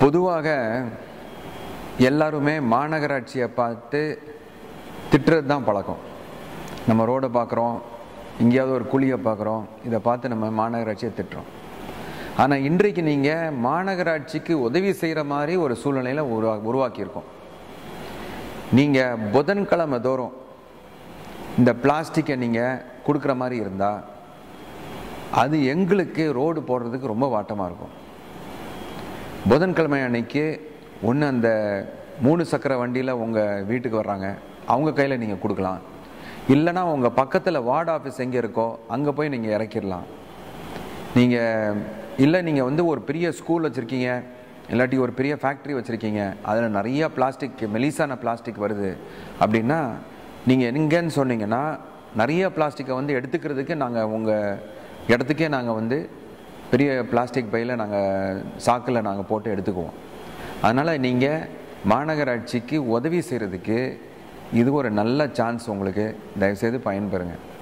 பொதுவாக எல்லாருமே மாநகராட்சியை பார்த்து திட்டுறது தான் பழக்கம் நம்ம ரோடை பார்க்குறோம் எங்கேயாவது ஒரு குழியை பார்க்குறோம் இதை பார்த்து நம்ம மாநகராட்சியை திட்டுறோம் ஆனால் இன்றைக்கு நீங்கள் மாநகராட்சிக்கு உதவி செய்கிற மாதிரி ஒரு சூழ்நிலையில் உருவா உருவாக்கியிருக்கோம் நீங்கள் புதன்கிழமை தோறும் இந்த பிளாஸ்டிக்கை நீங்கள் கொடுக்குற மாதிரி இருந்தால் அது எங்களுக்கு ரோடு போடுறதுக்கு ரொம்ப வாட்டமாக இருக்கும் புதன்கிழமை அன்னைக்கு ஒன்று அந்த மூணு சக்கர வண்டியில் உங்கள் வீட்டுக்கு வர்றாங்க அவங்க கையில் நீங்கள் கொடுக்கலாம் இல்லைனா உங்கள் பக்கத்தில் வார்டு ஆஃபீஸ் எங்கே இருக்கோ அங்கே போய் நீங்கள் இறக்கிடலாம் நீங்கள் இல்லை நீங்கள் வந்து ஒரு பெரிய ஸ்கூல் வச்சுருக்கீங்க இல்லாட்டி ஒரு பெரிய ஃபேக்ட்ரி வச்சுருக்கீங்க அதில் நிறைய பிளாஸ்டிக் மெலிசான பிளாஸ்டிக் வருது அப்படின்னா நீங்கள் எங்கேன்னு சொன்னீங்கன்னா நிறைய பிளாஸ்டிக்கை வந்து எடுத்துக்கிறதுக்கு நாங்கள் உங்கள் இடத்துக்கே நாங்கள் வந்து பெரிய பிளாஸ்டிக் பையில் நாங்கள் சாக்கில் நாங்கள் போட்டு எடுத்துக்குவோம் அதனால் நீங்கள் மாநகராட்சிக்கு உதவி செய்கிறதுக்கு இது ஒரு நல்ல சான்ஸ் உங்களுக்கு தயவுசெய்து பயன்பெறுங்க